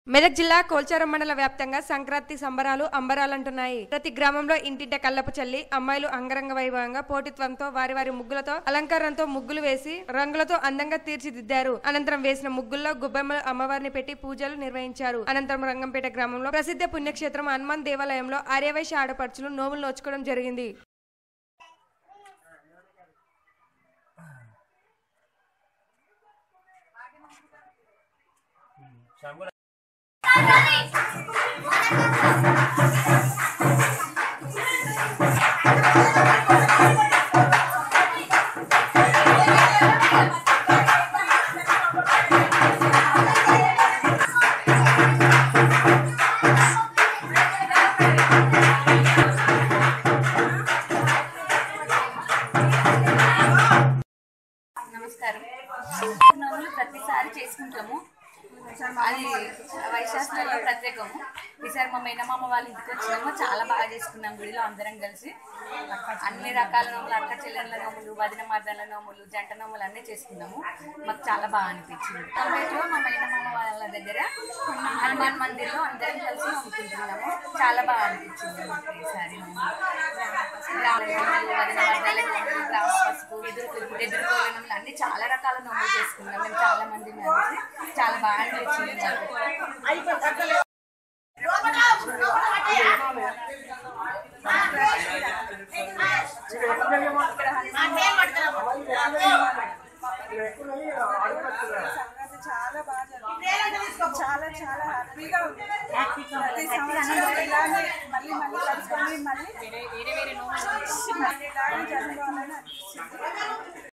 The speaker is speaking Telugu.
మెదక్ జిల్లా కోల్చారం మండల వ్యాప్తంగా సంక్రాంతి సంబరాలు అంబరాలంటున్నాయి ప్రతి గ్రామంలో ఇంటింట కల్లపు చల్లి అమ్మాయిలు అంగరంగ వైభవంగా పోటీత్వంతో వారి వారి ముగ్గులతో అలంకారంతో ముగ్గులు వేసి రంగులతో అందంగా తీర్చిదిద్దారు అనంతరం వేసిన ముగ్గుల్లో గుబ్బెమ్మలు అమ్మవారిని పెట్టి పూజలు నిర్వహించారు అనంతరం రంగంపేట గ్రామంలో ప్రసిద్ధ పుణ్యక్షేత్రం హనుమాన్ దేవాలయంలో ఆర్యవైశ్య ఆడపడుచులు నోములు నోచుకోవడం జరిగింది నమస్కారం నోములు ప్రతిసారి చేసుకుంటాము అది వైశాఖంలో ప్రత్యేకము ఈసారి మా మేనమామ వాళ్ళ ఇంటికి వచ్చినాము చాలా బాగా చేసుకున్నాం గుడిలో అందరం కలిసి అన్ని రకాల నోములు అక్క చెల్లెళ్ళ నోములు వదిన మర్దల నోములు జంట నోములు అన్నీ చేసుకున్నాము మాకు చాలా బాగా అనిపించింది కంపేర్లో మా మేనమామ వాళ్ళ దగ్గర హనుమాన్ మందిర్లో అందరం కలిసి నమ్ముకుంటున్నాము చాలా బాగా అనిపించింది మాకు ఈసారి నోములు. గ్రామ నోములు, వదిన మర్దల నోములు, గ్రామ పసుపు ఎదురు ఎదుర్కోలే నోములు అన్ని చాలా రకాల నోములు చేసుకున్నాం మేము చాలా మంది కలిసి చాలా బాగా అనిపించింది మాకు సంక్రాంతి చాలా బాగా జరుగుతుంది చాలా చాలా హ్యాపీగా ఉంది ప్రతి సంవత్సరం ఇలానే మళ్ళీ మళ్ళీ కలుసుకొని మళ్ళీ మళ్ళీ ఇలానే జరగాలని అనిపిస్తుంది